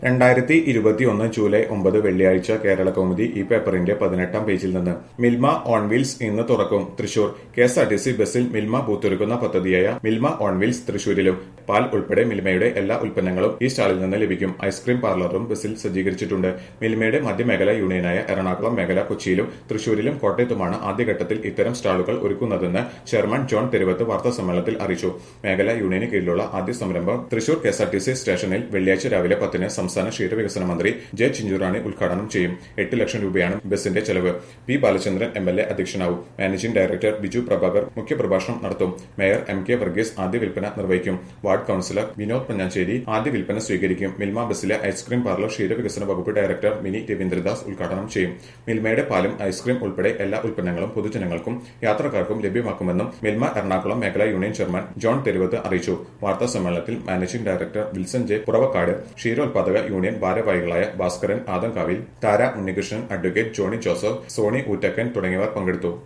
രണ്ടായിരത്തി ഇരുപത്തിയൊന്ന് ജൂലൈ ഒമ്പത് വെള്ളിയാഴ്ച കേരള കൗമുദി ഈ പേപ്പറിന്റെ പതിനെട്ടാം പേജിൽ നിന്ന് മിൽമ ഓൺ വീൽസ് ഇന്ന് തുറക്കും Thrissur K S R T C ബസ്സിൽ മിൽമ ബൂത്തൊരുക്കുന്ന പദ്ധതിയായ മിൽമ ഓൺ വീൽസ് തൃശൂരിലും പാൽ ഉൾപ്പെടെ മിൽമയുടെ എല്ലാ ഉൽപ്പന്നങ്ങളും ഈ സ്റ്റാളിൽ നിന്ന് ലഭിക്കും ഐസ്ക്രീം പാർലറും ബസ്സിൽ സജ്ജീകരിച്ചിട്ടുണ്ട് മിൽമയുടെ മധ്യമേഖല യൂണിയനായ എറണാകുളം മേഖല കൊച്ചിയിലും തൃശൂരിലും കോട്ടയത്തുമാണ് ആദ്യഘട്ടത്തിൽ ഇത്തരം സ്റ്റാളുകൾ ഒരുക്കുന്നതെന്ന് ചെയർമാൻ ജോൺ തെരുവത്ത് വാർത്താസമ്മേളനത്തിൽ അറിയിച്ചു മേഖല യൂണിയന് കീഴിലുള്ള ആദ്യ സംരംഭം Thrissur K S R T C സ്റ്റേഷനിൽ വെള്ളിയാഴ്ച രാവിലെ പത്തിന് സംസ്ഥാന ക്ഷീരവികസന മന്ത്രി ജെ ചിഞ്ചുറാണി ഉദ്ഘാടനം ചെയ്യും എട്ട് ലക്ഷം രൂപയാണ് ബസിന്റെ ചെലവ് P Balachandran M L A അധ്യക്ഷനാവും മാനേജിംഗ് ഡയറക്ടർ ബിജു പ്രഭാകർ മുഖ്യപ്രഭാഷണം നടത്തും മേയർ എം കെ വർഗീസ് ആദ്യ വിൽപ്പന നിർവഹിക്കും വാർഡ് കൌൺസിലർ വിനോദ് പഞ്ഞാഞ്ചേരി ആദ്യ വിൽപ്പന സ്വീകരിക്കും മിൽമ ബസ്സിലെ ഐസ്ക്രീം പാർലർ ക്ഷീരവികസന വകുപ്പ് ഡയറക്ടർ മിനി രവീന്ദ്രദാസ് ഉദ്ഘാടനം ചെയ്യും മിൽമയുടെ പാലും ഐസ്ക്രീം ഉൾപ്പെടെ എല്ലാ ഉൽപ്പന്നങ്ങളും പൊതുജനങ്ങൾക്കും യാത്രക്കാർക്കും ലഭ്യമാക്കുമെന്നും മിൽമ എറണാകുളം മേഖലാ യൂണിയൻ ചെയർമാൻ ജോൺ തെരുവത്ത് അറിയിച്ചു വാർത്താ സമ്മേളനത്തിൽ managing director Wilson J Puravakkad ക്ഷീരോത്പാദക യൂണിയൻ ഭാരവാഹികളായ ഭാസ്കരൻ ആദംകാവിൽ താര ഉണ്ണികൃഷ്ണൻ അഡ്വക്കേറ്റ് ജോണി ജോസഫ് സോണി ഊറ്റക്കൻ തുടങ്ങിയവർ പങ്കെടുത്തു